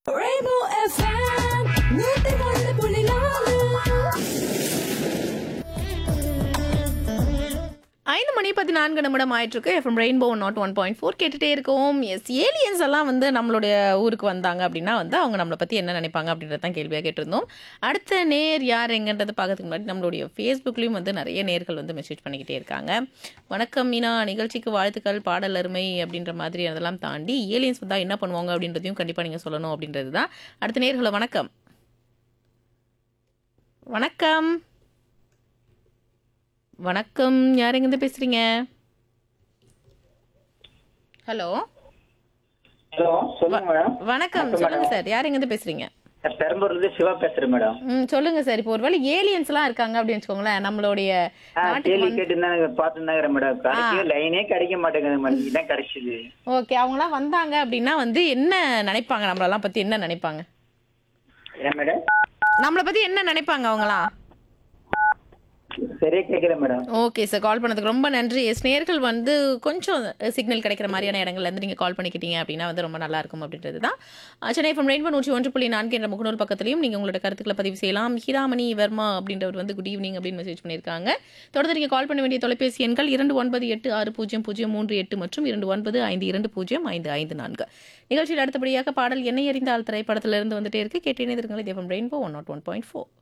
Rainbow FM, நூத்தி ஒன்று புள்ளி நாலு ஐந்து மணி பதினான்கு நிமிடம் ஆயிட்டிருக்கு FM rainbow nought one point four கேட்டுட்டே இருக்கோம் எஸ் ஏலியன்ஸ் எல்லாம் வந்து நம்மளுடைய ஊருக்கு வந்தாங்க அப்படின்னா வந்து அவங்க நம்மளை பற்றி என்ன நினைப்பாங்க அப்படின்றத தான் கேள்வியாக கேட்டிருந்தோம் அடுத்த நேர் யார் எங்கன்றது பார்க்கறதுக்கு முன்னாடி நம்மளுடைய ஃபேஸ்புக்லேயும் வந்து நிறைய நேர்கள் வந்து மெசேஜ் பண்ணிக்கிட்டே இருக்காங்க வணக்கம் மீனா நிகழ்ச்சிக்கு வாழ்த்துக்கள் பாடல் அருமை அப்படின்ற மாதிரி அதெல்லாம் தாண்டி ஏலியன்ஸ் வந்தால் என்ன பண்ணுவாங்க அப்படின்றதையும் கண்டிப்பாக நீங்கள் சொல்லணும் அப்படின்றது தான் அடுத்த நேர்களை வணக்கம் வணக்கம் வணக்கம் யார் எங்கேருந்து பேசுறீங்க ஹலோ ஹலோ சொல்லுங்க மேடம் வணக்கம் சொல்லுங்க சார் யார் எங்கேருந்து பேசுறீங்க நான் பெரம்பூர்ல இருந்து சிவா பேசுறேன் மேடம் ம் சொல்லுங்க சார் இப்போ ஒருவேளை ஏலியன்ஸ் எல்லாம் இருக்காங்க அப்படின்னு வச்சுக்கோங்களேன் நம்மளுடைய ஆ, நாட்டுக்கு கேள்வி வந்து கேட்டு தான் பார்த்துன்னு தான் மேடம் கிடைக்கவே லைனே கிடைக்க மாட்டேங்குது மேடம் இதான் கிடைச்சது ஓகே அவங்களாம் வந்தாங்க அப்படின்னா வந்து என்ன நினைப்பாங்க நம்மளெல்லாம் பத்தி என்ன நினைப்பாங்க ஏன் மேடம் நம்மளை பத்தி என்ன நினைப்பாங்க அவங்களாம் சரியா கேட்கல மேடம் ஓகே சார் கால் பண்ணதுக்கு ரொம்ப நன்றி எஸ் நேர்கள் வந்து கொஞ்சம் சிக்னல் கிடைக்கிற மாதிரியான இடங்கள்ல இருந்து நீங்கள் கால் பண்ணிக்கிட்டீங்க அப்படின்னா வந்து ரொம்ப நல்லா இருக்கும் அப்படின்றது தான் அஹ் சென்னை ஃப்ரம் ரெயின்போ நூற்றி ஒன்று புள்ளி நான்கு என்ற முகநூல் பக்கத்துலையும் நீங்கள் உங்களோட கருத்துக்களை பதிவு செய்யலாம் ஹிராமணி வர்மா அப்படின்றவர் வந்து குட் ஈவினிங் அப்படின்னு மெசேஜ் பண்ணியிருக்காங்க தொடர்ந்து நீங்கள் கால் பண்ண வேண்டிய தொலைபேசி எண்கள் இரண்டு ஒன்பது எட்டு ஆறு பூஜ்ஜியம் பூஜ்ஜியம் மூன்று எட்டு மற்றும் இரண்டு ஒன்பது ஐந்து இரண்டு பூஜ்ஜியம் ஐந்து ஐந்து நான்கு நிகழ்ச்சியில் அடுத்தபடியாக பாடல் என்னை அறிந்தால் திரைப்படத்திலிருந்து வந்துட்டே இருக்கு கேட்டேனே திருங்கள் தேவம் rainbow one nought one point four